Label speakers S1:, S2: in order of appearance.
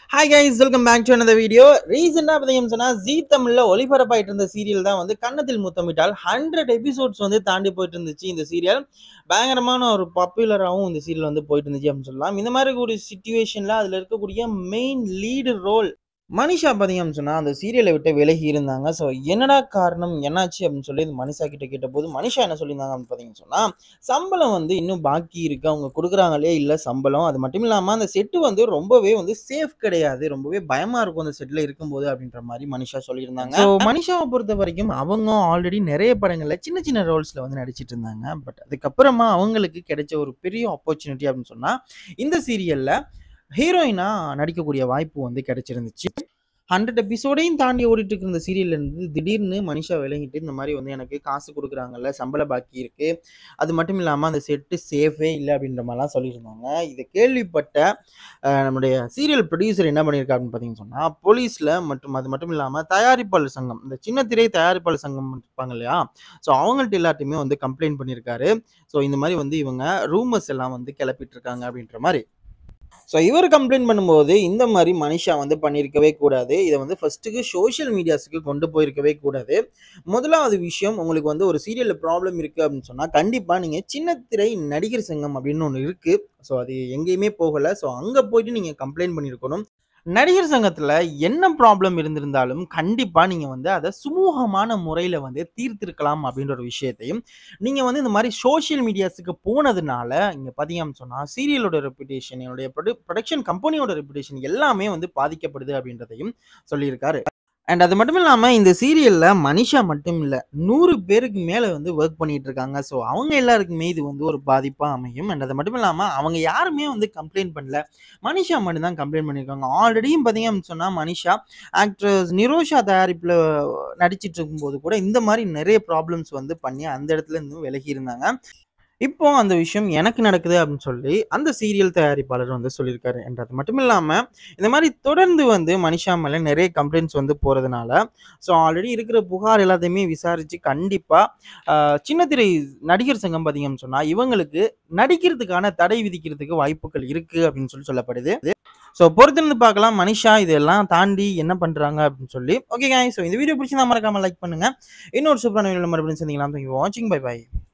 S1: hi guys welcome back to another video ரீசெண்டாக பார்த்தீங்கன்னு சொன்னால் ஜீ தமிழில் ஒளிபரப்பாயிட்டு இருந்த சீரியல் தான் வந்து கன்னத்தில் முத்தமிட்டால் ஹண்ட்ரட் எபிசோட்ஸ் வந்து தாண்டி போயிட்டு இருந்துச்சு இந்த சீரியல் பயங்கரமான ஒரு பாப்புலராகவும் இந்த சீரியல் வந்து போயிட்டு இருந்துச்சு அப்படின்னு சொல்லலாம் இந்த மாதிரி ஒரு சுச்சுவேஷனில் அதில் இருக்கக்கூடிய மெயின் லீடு ரோல் மனிஷா பார்த்தீங்கன்னு சொன்னால் அந்த சீரியலை விட்டு விலகி இருந்தாங்க ஸோ என்னடா காரணம் என்னாச்சு அப்படின்னு சொல்லி இந்த மனிஷா கிட்ட கேட்டபோது மனிஷா என்ன சொல்லியிருந்தாங்க அப்படின்னு பார்த்தீங்கன்னு சொன்னால் சம்பளம் வந்து இன்னும் பாக்கி இருக்கு அவங்க கொடுக்குறாங்களே இல்லை சம்பளம் அது மட்டும் இல்லாமல் அந்த செட்டு வந்து ரொம்பவே வந்து சேஃப் கிடையாது ரொம்பவே பயமா இருக்கும் அந்த செட்டில் இருக்கும்போது அப்படின்ற மாதிரி மனிஷா சொல்லியிருந்தாங்க ஸோ மனிஷாவை பொறுத்த வரைக்கும் அவங்க ஆல்ரெடி நிறைய படங்கள்ல சின்ன சின்ன ரோல்ஸ்ல வந்து நடிச்சிட்டு இருந்தாங்க பட் அதுக்கப்புறமா அவங்களுக்கு கிடைச்ச ஒரு பெரிய ஆப்பர்ச்சுனிட்டி அப்படின்னு சொன்னா இந்த சீரியல்ல ஹீரோயினா நடிக்கக்கூடிய வாய்ப்பு வந்து கிடைச்சிருந்துச்சு ஹண்ட்ரட் எபிசோடையும் தாண்டி ஓடிட்டு இருக்க இந்த சீரியல்ல இருந்து திடீர்னு மனிஷா விலகிட்டு இந்த மாதிரி வந்து எனக்கு காசு கொடுக்குறாங்கல்ல சம்பள பாக்கி இருக்கு அது மட்டும் இல்லாமல் அந்த செட்டு சேஃபே இல்லை அப்படின்ற மாதிரிலாம் சொல்லியிருந்தாங்க இதை கேள்விப்பட்ட அஹ், நம்முடைய சீரியல் ப்ரொடியூசர் என்ன பண்ணியிருக்கா அப்படின்னு பார்த்தீங்கன்னு சொன்னால் போலீஸில் மற்றும் அது மட்டும் இல்லாமல் தயாரிப்பாளர் சங்கம் இந்த சின்ன திரை தயாரிப்பாளர் சங்கம் இருப்பாங்க இல்லையா ஸோ அவங்கள்ட்ட எல்லாத்தையுமே வந்து கம்ப்ளைண்ட் பண்ணியிருக்காரு ஸோ இந்த மாதிரி வந்து இவங்க ரூமர்ஸ் எல்லாம் வந்து கிளப்பிட்டு இருக்காங்க அப்படின்ற மாதிரி ஸோ இவர் கம்ப்ளைண்ட் பண்ணும்போது இந்த மாதிரி மனிஷா வந்து பண்ணியிருக்கவே கூடாது இதை வந்து ஃபர்ஸ்ட்டுக்கு சோஷியல் மீடியாஸுக்கு கொண்டு போயிருக்கவே கூடாது முதலாவது விஷயம் உங்களுக்கு வந்து ஒரு சீரியலில் ப்ராப்ளம் இருக்குது அப்படின்னு சொன்னால் கண்டிப்பாக நீங்கள் சின்ன திரை நடிகர் சங்கம் அப்படின்னு ஒன்று இருக்குது ஸோ அது எங்கேயுமே போகலை ஸோ அங்கே போயிட்டு நீங்கள் கம்ப்ளைண்ட் பண்ணியிருக்கணும் நடிகர் சங்கத்தில் என்ன ப்ராப்ளம் இருந்திருந்தாலும் கண்டிப்பாக நீங்கள் வந்து அதை சுமூகமான முறையில் வந்து தீர்த்திருக்கலாம் அப்படின்ற ஒரு விஷயத்தையும் நீங்கள் வந்து இந்த மாதிரி சோஷியல் மீடியாஸுக்கு போனதுனால இங்கே பார்த்தீங்கன்னு சொன்னால் சீரியலோட ரெப்புடேஷன் என்னுடைய ப்ரொடு ப்ரொடக்ஷன் கம்பெனியோட ரெப்புடேஷன் எல்லாமே வந்து பாதிக்கப்படுது அப்படின்றதையும் சொல்லியிருக்காரு அண்ட் அது மட்டும் இல்லாமல் இந்த சீரியலில் மனிஷா மட்டும் இல்லை நூறு பேருக்கு மேலே வந்து ஒர்க் பண்ணிட்டு இருக்காங்க ஸோ அவங்க எல்லாருக்குமே இது வந்து ஒரு பாதிப்பாக அமையும் அண்ட் அது மட்டும் இல்லாமல் அவங்க யாருமே வந்து கம்ப்ளைண்ட் பண்ணல மனிஷா மட்டும் தான் கம்ப்ளைண்ட் பண்ணியிருக்காங்க ஆல்ரெடியும் பார்த்தீங்க அப்படின்னு சொன்னால் மனிஷா ஆக்ட்ரஸ் நிரோஷா தயாரிப்பில் நடிச்சிட்டு இருக்கும்போது கூட இந்த மாதிரி நிறைய ப்ராப்ளம்ஸ் வந்து பண்ணி அந்த இடத்துல இருந்து விலகி இருந்தாங்க இப்போ அந்த விஷயம் எனக்கு நடக்குது அப்படின்னு சொல்லி அந்த சீரியல் தயாரிப்பாளர் வந்து சொல்லியிருக்காரு என்றது மட்டும் இல்லாமல் இந்த மாதிரி தொடர்ந்து வந்து மனிஷா மேலே நிறைய கம்ப்ளைண்ட்ஸ் வந்து போகிறதுனால ஸோ ஆல்ரெடி இருக்கிற புகார் எல்லாத்தையுமே விசாரித்து கண்டிப்பாக சின்ன திரை நடிகர் சங்கம் பார்த்தீங்கன்னு சொன்னால் இவங்களுக்கு நடிக்கிறதுக்கான தடை விதிக்கிறதுக்கு வாய்ப்புகள் இருக்குது அப்படின்னு சொல்லி சொல்லப்படுது ஸோ பொறுத்திருந்து பார்க்கலாம் மனிஷா இதெல்லாம் தாண்டி என்ன பண்ணுறாங்க அப்படின்னு சொல்லி ஓகே ஸோ இந்த வீடியோ பிடிச்சி மறக்காம லைக் பண்ணுங்கள் இன்னொரு சூப்பரான வீடியோ மறுபடியும் சந்திக்கலாம் வாட்சிங் பை பை